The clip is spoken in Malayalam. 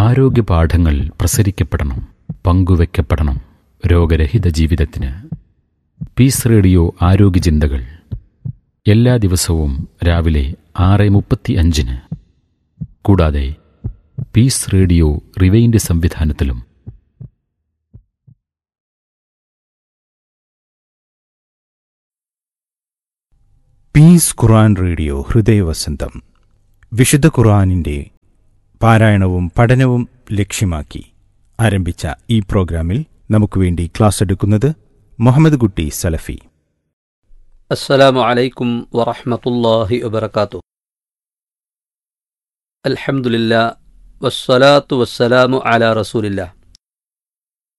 ആരോഗ്യ പാഠങ്ങൾ പ്രസരിക്കപ്പെടണം പങ്കുവെക്കപ്പെടണം രോഗരഹിത ജീവിതത്തിന് പീസ് റേഡിയോ ആരോഗ്യ ചിന്തകൾ എല്ലാ ദിവസവും രാവിലെ ആറ് മുപ്പത്തി അഞ്ചിന് കൂടാതെ പീസ് റേഡിയോ റിവൈൻഡ് സംവിധാനത്തിലും പീസ് ഖുറാൻ റേഡിയോ ഹൃദയവസന്തം വിശുദ്ധ ഖുറാനിന്റെ പാരായണവും പഠനവും ലക്ഷ്യമാക്കി ആരംഭിച്ച ഈ പ്രോഗ്രാമിൽ നമുക്ക് വേണ്ടി ക്ലാസ് എടുക്കുന്നത് മുഹമ്മദ് കുട്ടി സലഫി السلام عليكم ورحمة الله وبركاته الحمد لله والصلاة والسلام على رسول الله